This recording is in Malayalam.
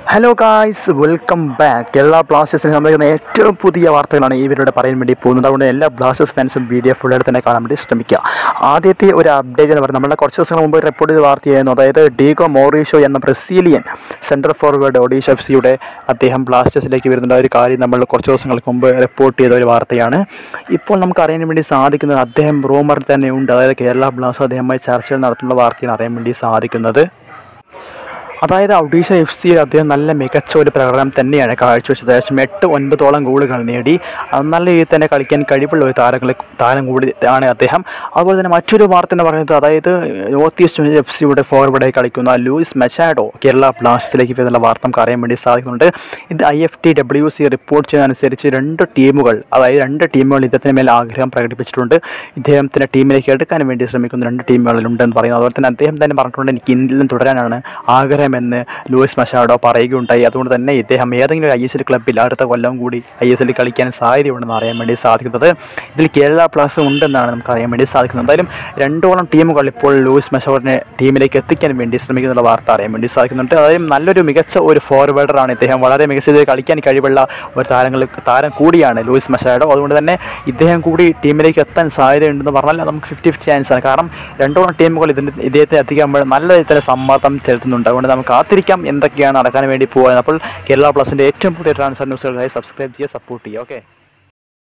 ഹലോ ഗായ്സ് വെൽക്കം ബാക്ക് എല്ലാ ബ്ലാസ്റ്റേഴ്സിനും സംഭവിക്കുന്ന ഏറ്റവും പുതിയ വാർത്തകളാണ് ഇവരോട് പറയാൻ വേണ്ടി പോകുന്നത് അതുകൊണ്ട് എല്ലാ ബ്ലാസ്റ്റേഴ്സ് ഫാൻസും വീഡിയോ ഫുള്ളായിട്ട് തന്നെ കാണാൻ വേണ്ടി ശ്രമിക്കുക ആദ്യത്തെ ഒരു അപ്ഡേറ്റ് എന്ന് പറയുന്നത് നമ്മളെ കുറച്ച് ദിവസങ്ങൾ മുമ്പ് റിപ്പോർട്ട് ചെയ്ത വാർത്തയായിരുന്നു അതായത് ഡീഗോ മോറീഷോ എന്ന Brazilian central forward Odisha F സിയുടെ അദ്ദേഹം ബ്ലാസ്റ്റേഴ്സിലേക്ക് വരുന്നുണ്ട് ആ ഒരു കാര്യം നമ്മൾ കുറച്ച് ദിവസങ്ങൾക്ക് മുമ്പ് റിപ്പോർട്ട് ചെയ്ത ഒരു വാർത്തയാണ് ഇപ്പോൾ നമുക്ക് അറിയാൻ വേണ്ടി സാധിക്കുന്നത് അദ്ദേഹം റൂമറിൽ തന്നെ ഉണ്ട് അതായത് കേരള ബ്ലാസ്റ്റേഴ്സ് അദ്ദേഹമായി ചർച്ചകൾ നടത്തുന്ന വാർത്തയാണ് അറിയാൻ വേണ്ടി സാധിക്കുന്നത് അതായത് ഒഡീഷ എഫ് സിയിൽ അദ്ദേഹം നല്ല മികച്ച ഒരു പ്രകടനം തന്നെയാണ് കാഴ്ചവെച്ചത് ഏകദേശം എട്ട് ഒൻപതോളം ഗോളുകൾ നേടി അത് നല്ല രീതിയിൽ തന്നെ കളിക്കാൻ കഴിവുള്ള ഒരു താരങ്ങൾ താരം കൂടി ആണ് അദ്ദേഹം അതുപോലെ തന്നെ മറ്റൊരു വാർത്ത എന്ന് പറയുന്നത് അതായത് നോർത്ത് ഈസ്റ്റ് എഫ് സിയുടെ ഫോർവേഡായി കളിക്കുന്ന ലൂയിസ് മെച്ചാഡോ കേരള ബ്ലാസ്റ്റേഴ്സിലേക്ക് വരുന്ന വാർത്ത നമുക്ക് അറിയാൻ വേണ്ടി സാധിക്കുന്നുണ്ട് ഇത് I F T W C report ചെയ്യുന്നതനുസരിച്ച് രണ്ട് ടീമുകൾ അതായത് രണ്ട് ടീമുകൾ ഇദ്ദേഹത്തിന് മേൽ ആഗ്രഹം പ്രകടിപ്പിച്ചിട്ടുണ്ട് ഇദ്ദേഹത്തിൻ്റെ ടീമിലേക്ക് എടുക്കാൻ വേണ്ടി ശ്രമിക്കുന്ന രണ്ട് ടീമുകളിലുണ്ടെന്ന് പറയുന്നു അതുപോലെ തന്നെ അദ്ദേഹം തന്നെ പറഞ്ഞിട്ടുണ്ട് എനിക്ക് ഇന്ത്യയിൽ നിന്ന് തുടരാനാണ് ആഗ്രഹമെന്ന് ലൂയിസ് മഷാഡോ പറയുകയുണ്ടായി അതുകൊണ്ട് തന്നെ ഇദ്ദേഹം ഏതെങ്കിലും ഒരു ഐ എസ് എൽ ക്ലബ്ബിൽ അടുത്ത കൊല്ലം കൂടി ഐ എസ് എല്ലിൽ കളിക്കാൻ സാധ്യതയുണ്ടെന്ന് അറിയാൻ വേണ്ടി സാധിക്കുന്നത് ഇതിൽ കേരള പ്ലസ് ഉണ്ടെന്നാണ് നമുക്ക് അറിയാൻ വേണ്ടി സാധിക്കുന്നത് എന്തായാലും രണ്ടോളം ടീമുകൾ ഇപ്പോൾ ലൂയിസ് മഷാഡിനെ ടീമിലേക്ക് എത്തിക്കാൻ വേണ്ടി ശ്രമിക്കുന്നുള്ള വാർത്ത അറിയാൻ വേണ്ടി സാധിക്കുന്നുണ്ട് അതായത് നല്ലൊരു മികച്ച ഒരു ഫോർവേഡറാണ് ഇദ്ദേഹം വളരെ മികച്ച രീതിയിൽ കളിക്കാൻ കഴിവുള്ള ഒരു താരങ്ങൾ താരം കൂടിയാണ് ലൂയിസ് മഷാഡോ അതുകൊണ്ട് തന്നെ ഇദ്ദേഹം കൂടി ടീമിലേക്ക് എത്താൻ സാധ്യതയുണ്ടെന്ന് പറഞ്ഞാൽ നമുക്ക് ഫിഫ്റ്റി ഫിഫ്റ്റി ചാൻസ് ആണ് കാരണം രണ്ടോളം ടീമുകൾ ഇതിൻ്റെ ഇദ്ദേഹത്തെ എത്തിക്കുമ്പോൾ നല്ല രീതിയിൽ തന്നെ സമ്മർദ്ദം ചെലുത്തുന്നുണ്ട് അതുകൊണ്ട് നമുക്ക് കാത്തിരിക്കാം എന്തൊക്കെയാണ് നടക്കാൻ വേണ്ടി പോകുന്നത് അപ്പോൾ കേരള പ്ലസിൻ്റെ ഏറ്റവും പുതിയ ട്രാൻസ്ഫർ ന്യൂസുകൾക്കായി സബ്സ്ക്രൈബ് ചെയ്യുക സപ്പോർട്ട് ചെയ്യുക ഓക്കെ